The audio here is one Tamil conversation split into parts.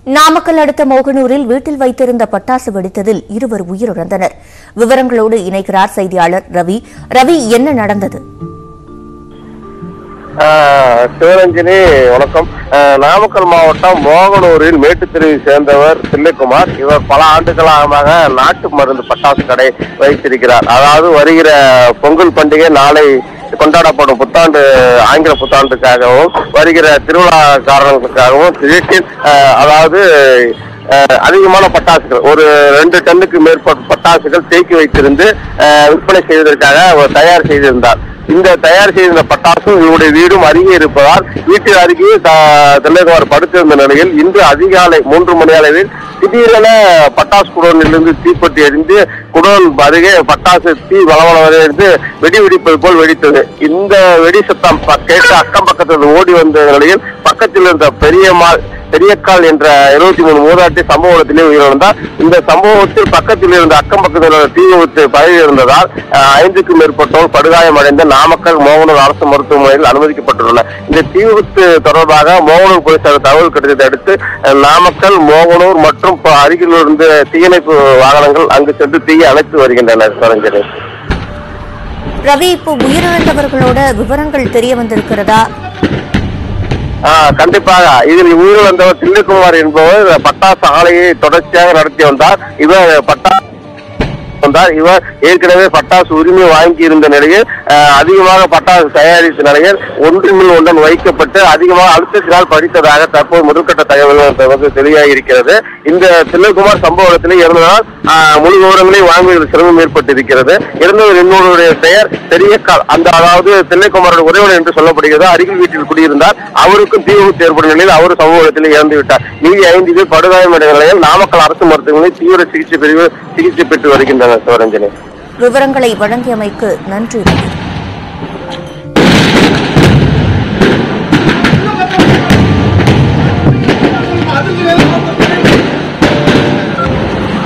நாமக்கல் அடுத்த மோகனூரில் வீட்டில் வைத்திருந்த பட்டாசு வெடித்ததில் இருவர் உயிரிழந்தனர் விவரங்களோடு இணைக்கிறார் செய்தியாளர் ரவி ரவி என்ன நடந்தது ஆஹ் சிவரஞ்சனி வணக்கம் ஆஹ் நாமக்கல் மாவட்டம் மோகனூரில் மேட்டுத்தெருவை சேர்ந்தவர் தில்லைக்குமார் இவர் பல ஆண்டுகளாக நாட்டு மருந்து பட்டாசு கடை வைத்திருக்கிறார் அதாவது வருகிற பொங்கல் பண்டிகை நாளை கொண்டாடப்படும் புத்தாண்டு ஆங்கில புத்தாண்டுக்காகவும் வருகிற திருவிழா காரணங்களுக்காகவும் வீட்டில் ஆஹ் அதாவது அஹ் அதிகமான பட்டாசுகள் ஒரு ரெண்டு டன்னுக்கு மேற்பட்ட பட்டாசுகள் தேக்கி வைத்திருந்து அஹ் விற்பனை செய்வதற்காக அவர் தயார் செய்திருந்தார் இந்த தயார் செய்திருந்த பட்டாசும் இவருடைய வீடும் அருகே இருப்பதால் வீட்டில் அருகே தெல்லைக்குமார் படுத்திருந்த நிலையில் இன்று அதிகாலை மூன்று மணி அளவில் திடீரென பட்டாசு குடோனிலிருந்து தீப்பற்றி எரிந்து குடோன் அருகே பட்டாசு தீ வளவளவென்று வெடி வெடிப்பது போல் வெடித்தது இந்த வெடி சத்தம் ப- கேட்டு அக்கம் பக்கத்தில் ஓடி வந்த நிலையில் பக்கத்தில் இருந்த பெரியம்மாள் பெரியக்கால் என்ற இருபத்தி மூணு மூதாட்டி சம்பவ இடத்திலே உயிரிழந்தார் இந்த சம்பவத்தில் பக்கத்தில் இருந்த அக்கம் பக்கத்தில் உள்ள தீ விபத்து பரவி இருந்ததால் அஹ், ஐந்துக்கும் மேற்பட்டோர் படுகாயமடைந்த நாமக்கல் மோகனூர் அரசு மருத்துவமனையில் அனுமதிக்கப்பட்டுள்ளனர் இந்த தீ விபத்து தொடர்பாக மோகனூர் போலீசார் தகவல் கிடைத்ததை அடுத்து அஹ், நாமக்கல் மோகனூர் மற்றும் ப- அருகில் இருந்து தீயணைப்பு வாகனங்கள் அங்கு சென்று தீயை அணைத்து வருகின்றனர் சரஞ்சனி ரவி இப்போ உயிரிழந்தவர்களோட விவரங்கள் தெரிய வந்திருக்கிறதா ஆஹ் கண்டிப்பாக இதில் உயிரிழந்தவர் தில்லைக்குமார் என்பவர் பட்டாசு ஆலையை தொடர்ச்சியாக நடத்தி வந்தார் இவர் பட்டாசு வந்தார் இவர் ஏற்கனவே பட்டாசு உரிமை வாங்கி இருந்த நிலையில் ஆஹ், அதிகமாக பட்டாசு தயாரித்த நிலையில் ஒன்று மேல் ஒன்றன் வைக்கப்பட்டு அதிகமாக அழுத்தத்தினால் படித்ததாக தற்போது முதற்கட்ட தகவல்கள் வந்து தெளிவாகி இருக்கிறது இந்த தில்லைக்குமார் சம்பவத்திலே இறந்ததால் ஆஹ், முழு விவரங்களையும் வாங்குவதில் சிரமம் ஏற்பட்டிருக்கிறது இறந்தவர் இன்னொருடைய பெயர் பெரியக்கால் அந்த அதாவது தில்லைக்குமாரோட உறவினர் என்று சொல்லப்படுகிறது அருகில் வீட்டில் குடியிருந்தார் அவருக்கும் தீ விபத்து ஏற்படும் நிலையில் அவர் சமூக இடத்தில் இறந்து விட்டார் மீதி ஐந்து பேர் படுகாயமடைந்த நிலையில் நாமக்கல் அரசு மருத்துவமனையில் தீவிர சிகிச்சை பிரிவு சிகிச்சை பெற்று வருகின்றனர் சிவரஞ்சனி விவரங்களை வழங்கியமைக்கு நன்றி ரவி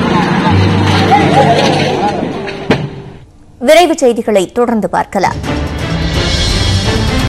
விரைவு செய்திகளை தொடர்ந்து பார்க்கலாம்